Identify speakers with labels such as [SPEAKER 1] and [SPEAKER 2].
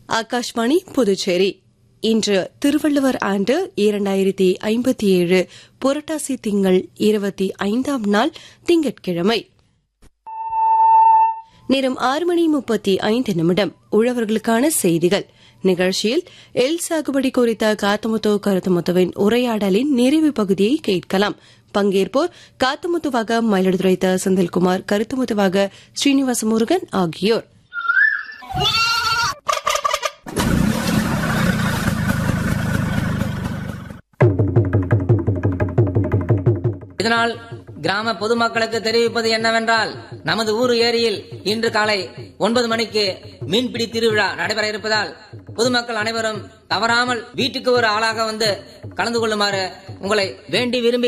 [SPEAKER 1] ஆகாஷ்வாணி புதுச்சேரி இன்று திருவள்ளுவர் ஆண்டு இரண்டாயிரத்தி ஐம்பத்தி ஏழு புரட்டாசி திங்கள் இருபத்தி ஐந்தாம் நாள் திங்கட்கிழமை நேரம் ஆறு மணி முப்பத்தி ஐந்து நிமிடம் உழவர்களுக்கான செய்திகள் நிகழ்ச்சியில் எல் சாகுபடி குறித்த காத்தமுத்து கருத்துமுத்துவின் உரையாடலின் நிறைவு பகுதியை கேட்கலாம் பங்கேற்போர் காத்தமுத்துவாக மயிலாடுதுறை த. செந்தில்குமார் கருத்துமுத்துவாக ஸ்ரீனிவாச முருகன் ஆகியோர்
[SPEAKER 2] இதனால் கிராம பொதுமக்களுக்கு தெரிவிப்பது என்னவென்றால் நமது ஊர் ஏரியில் இன்று காலை ஒன்பது மணிக்கு மீன்பிடி திருவிழா நடைபெற இருப்பதால் பொதுமக்கள் அனைவரும் தவறாமல் வீட்டுக்கு ஒரு ஆளாக வந்து கலந்து கொள்ளுமாறு உங்களை வேண்டி விரும்பி